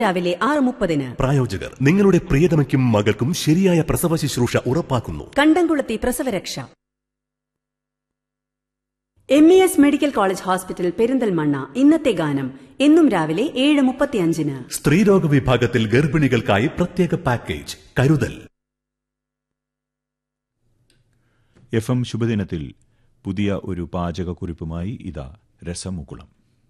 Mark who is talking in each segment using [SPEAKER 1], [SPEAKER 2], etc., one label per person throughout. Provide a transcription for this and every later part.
[SPEAKER 1] രാവിലെ ആറ് മുപ്പതിന്
[SPEAKER 2] പ്രായോജകർ നിങ്ങളുടെ പ്രിയതമയ്ക്കും മകൾക്കും ശരിയായ പ്രസവ ശുശ്രൂഷ ഉറപ്പാക്കുന്നു
[SPEAKER 1] കണ്ടംകുളത്തി പ്രസവരക്ഷ M E S medical college hospital Perinthalmanna ഇന്നത്തെ ഗാനം എന്നും രാവിലെ ഏഴ് മുപ്പത്തിയഞ്ചിന്
[SPEAKER 2] സ്ത്രീരോഗ വിഭാഗത്തിൽ ഗർഭിണികൾക്കായി പ്രത്യേക പാക്കേജ് കരുതൽ
[SPEAKER 3] എഫ് എം ശുഭദിനത്തിൽ പുതിയ ഒരു പാചകക്കുറിപ്പുമായി ഇതാ Rasamukulam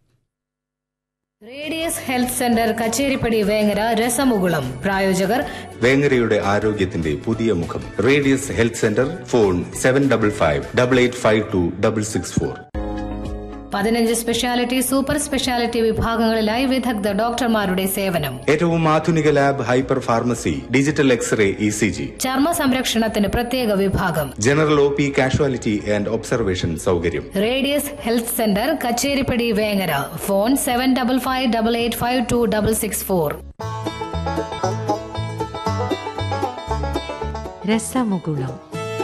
[SPEAKER 4] radius health centre Kacheripadi Vengara Rasamukulam പ്രായോജകർ
[SPEAKER 5] വേങ്ങരയുടെ ആരോഗ്യത്തിന്റെ പുതിയ മുഖം radius health centre phone seven double five double eight five two double six four
[SPEAKER 4] പതിനഞ്ച് സ്പെഷ്യാലിറ്റി സൂപ്പർ സ്പെഷ്യാലിറ്റി വിഭാഗങ്ങളിലായി വിദഗ്ധ ഡോക്ടർമാരുടെ സേവനം
[SPEAKER 5] ഏറ്റവും ആധുനിക lab hyper pharmacy digital X ray E C G
[SPEAKER 4] ചർമ്മ സംരക്ഷണത്തിന് പ്രത്യേക വിഭാഗം
[SPEAKER 5] general O P casualty and observation സൗകര്യം
[SPEAKER 4] radius health centre Kacheripadi Vengara phone seven double five double eight five two double six four
[SPEAKER 6] Rasamukulam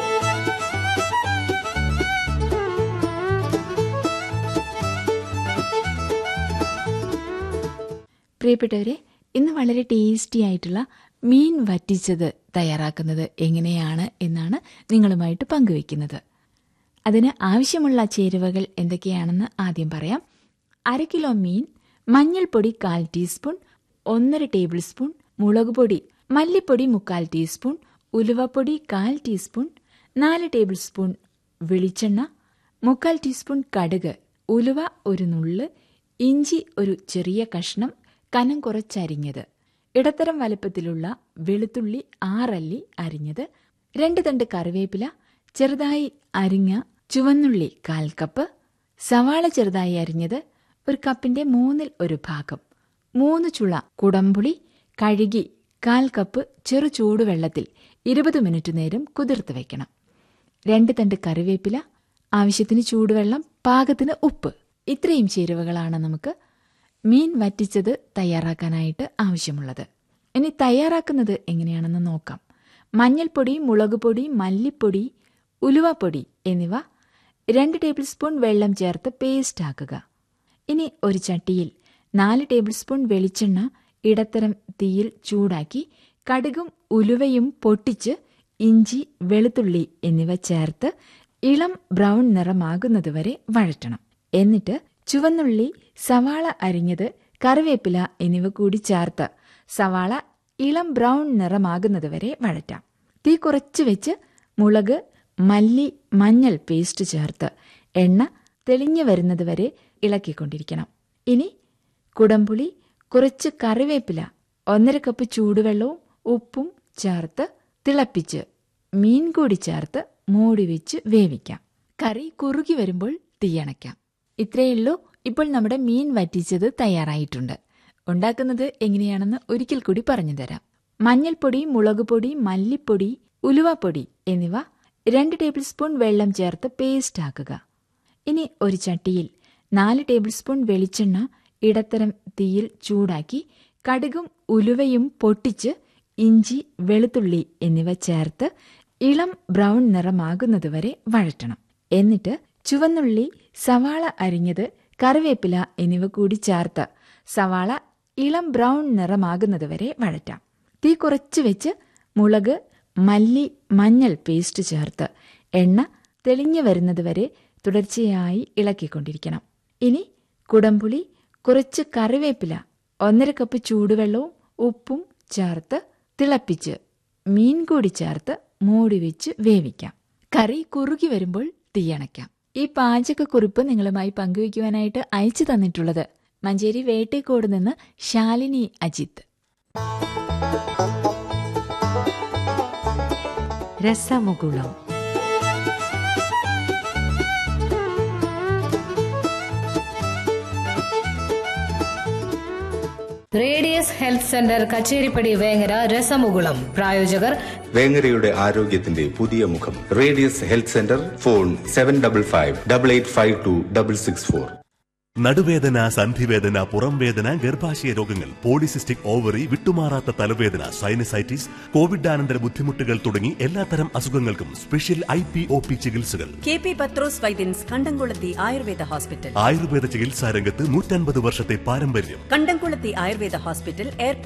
[SPEAKER 6] പ്രിയപ്പെട്ടവരെ ഇന്ന് വളരെ ടേസ്റ്റി ആയിട്ടുള്ള മീൻ വറ്റിച്ചത് തയ്യാറാക്കുന്നത് എങ്ങനെയാണ് എന്നാണ് നിങ്ങളുമായിട്ട് പങ്കുവെക്കുന്നത് അതിന് ആവശ്യമുള്ള ചേരുവകൾ എന്തൊക്കെയാണെന്ന് ആദ്യം പറയാം അര കിലോ മീൻ മഞ്ഞൾപ്പൊടി കാൽ ടീസ്പൂൺ ഒന്നര ടേബിൾ സ്പൂൺ മുളക് പൊടി മല്ലിപ്പൊടി മുക്കാൽ ടീസ്പൂൺ ഉലുവപ്പൊടി കാൽ ടീസ്പൂൺ നാല് ടേബിൾ സ്പൂൺ വെളിച്ചെണ്ണ മുക്കാൽ ടീസ്പൂൺ കടുക് ഉലുവ ഒരു നുള്ള് ഇഞ്ചി ഒരു ചെറിയ കഷ്ണം കനം കുറച്ചരിഞ്ഞത് ഇടത്തരം വലുപ്പത്തിലുള്ള വെളുത്തുള്ളി ആറല്ലി അരിഞ്ഞത് രണ്ട് തണ്ട് കറിവേപ്പില ചെറുതായി അരിഞ്ഞ ചുവന്നുള്ളി കാൽ കപ്പ് സവാള ചെറുതായി അരിഞ്ഞത് ഒരു കപ്പിന്റെ മൂന്നിൽ ഒരു ഭാഗം മൂന്ന് ചുള കുടംപുളി കഴുകി കാൽ കപ്പ് ചെറു ചൂടുവെള്ളത്തിൽ ഇരുപത് മിനിറ്റ് നേരം കുതിർത്ത് വെക്കണം രണ്ട് തണ്ട് കറിവേപ്പില ആവശ്യത്തിന് ചൂടുവെള്ളം പാകത്തിന് ഉപ്പ് ഇത്രയും ചേരുവകളാണ് നമുക്ക് മീൻ വറ്റിച്ചത് തയ്യാറാക്കാനായിട്ട് ആവശ്യമുള്ളത് ഇനി തയ്യാറാക്കുന്നത് എങ്ങനെയാണെന്ന് നോക്കാം മഞ്ഞൾപ്പൊടി മുളക് പൊടി മല്ലിപ്പൊടി ഉലുവപ്പൊടി എന്നിവ രണ്ട് ടേബിൾ സ്പൂൺ വെള്ളം ചേർത്ത് പേസ്റ്റ് ആക്കുക ഇനി ഒരു ചട്ടിയിൽ നാല് ടേബിൾ സ്പൂൺ വെളിച്ചെണ്ണ ഇടത്തരം തീയിൽ ചൂടാക്കി കടുകും ഉലുവയും പൊട്ടിച്ച് ഇഞ്ചി വെളുത്തുള്ളി എന്നിവ ചേർത്ത് ഇളം ബ്രൗൺ നിറമാകുന്നതുവരെ വഴറ്റണം എന്നിട്ട് ചുവന്നുള്ളി സവാള അരിഞ്ഞത് കറിവേപ്പില എന്നിവ കൂടി ചേർത്ത് സവാള ഇളം ബ്രൗൺ നിറമാകുന്നതുവരെ വഴറ്റാം തീ കുറച്ച് വെച്ച് മുളക് മല്ലി മഞ്ഞൾ പേസ്റ്റ് ചേർത്ത് എണ്ണ തെളിഞ്ഞു വരുന്നതുവരെ ഇളക്കിക്കൊണ്ടിരിക്കണം ഇനി കുടംപുളി കുറച്ച് കറിവേപ്പില ഒന്നര കപ്പ് ചൂടുവെള്ളവും ഉപ്പും ചേർത്ത് തിളപ്പിച്ച് മീൻ കൂടി ചേർത്ത് മൂടി വെച്ച് വേവിക്കാം കറി കുറുകി വരുമ്പോൾ തീയണയ്ക്കാം ഇത്രയുള്ളൂ ഇപ്പോൾ നമ്മുടെ മീൻ വറ്റിച്ചത് തയ്യാറായിട്ടുണ്ട് ഉണ്ടാക്കുന്നത് എങ്ങനെയാണെന്ന് ഒരിക്കൽ കൂടി പറഞ്ഞു തരാം മഞ്ഞൾപ്പൊടി മുളക് പൊടി മല്ലിപ്പൊടി ഉലുവപ്പൊടി എന്നിവ രണ്ട് ടേബിൾ സ്പൂൺ വെള്ളം ചേർത്ത് പേസ്റ്റ് ആക്കുക ഇനി ഒരു ചട്ടിയിൽ നാല് ടേബിൾ സ്പൂൺ വെളിച്ചെണ്ണ ഇടത്തരം തീയിൽ ചൂടാക്കി കടുകും ഉലുവയും പൊട്ടിച്ച് ഇഞ്ചി വെളുത്തുള്ളി എന്നിവ ചേർത്ത് ഇളം ബ്രൗൺ നിറമാകുന്നതുവരെ വഴറ്റണം എന്നിട്ട് ചുവന്നുള്ളി സവാള അരിഞ്ഞത് കറിവേപ്പില എന്നിവ കൂടി ചേർത്ത് സവാള ഇളം ബ്രൗൺ നിറമാകുന്നതുവരെ വഴറ്റാം തീ കുറച്ച് വെച്ച് മുളക് മല്ലി മഞ്ഞൾ പേസ്റ്റ് ചേർത്ത് എണ്ണ തെളിഞ്ഞു വരുന്നതുവരെ തുടർച്ചയായി ഇളക്കിക്കൊണ്ടിരിക്കണം ഇനി കുടംപുളി കുറച്ച് കറിവേപ്പില ഒന്നര കപ്പ് ചൂടുവെള്ളവും ഉപ്പും ചേർത്ത് തിളപ്പിച്ച് മീൻ കൂടി ചേർത്ത് മൂടി വെച്ച് വേവിക്കാം കറി കുറുകി വരുമ്പോൾ തീയണയ്ക്കാം ഈ പാചകക്കുറിപ്പ് നിങ്ങളുമായി പങ്കുവയ്ക്കുവാനായിട്ട് അയച്ചു തന്നിട്ടുള്ളത് മഞ്ചേരി വേട്ടേക്കോട് നിന്ന് Shalini Ajith
[SPEAKER 7] Rasamukulam
[SPEAKER 4] radius health centre Kacheripadi Vengara Rasamukulam പ്രായോജകർ
[SPEAKER 5] വേങ്ങരയുടെ ആരോഗ്യത്തിന്റെ പുതിയ മുഖം radius health centre phone seven double five double eight five two double six four
[SPEAKER 2] നടുവേദന സന്ധിവേദന പുറംവേദന ഗർഭാശയ രോഗങ്ങൾ പോളിസിസ്റ്റിക് ഓവറി വിട്ടുമാറാത്ത തലവേദന സൈനസൈറ്റിസ് കോവിഡാനന്തര ബുദ്ധിമുട്ടുകൾ തുടങ്ങി എല്ലാത്തരം അസുഖങ്ങൾക്കും special I P O P ചികിത്സകൾ
[SPEAKER 1] കെ പി പത്രോസ് വൈദ്യൻസ് കണ്ടംകുളത്തി ആയുർവേദ ഹോസ്പിറ്റൽ
[SPEAKER 2] ആയുർവേദ ചികിത്സാ രംഗത്ത് നൂറ്റൻപത് വർഷത്തെ പാരമ്പര്യം
[SPEAKER 1] കണ്ടംകുളത്തി ആയുർവേദ ഹോസ്പിറ്റൽ എയർപോർട്ട്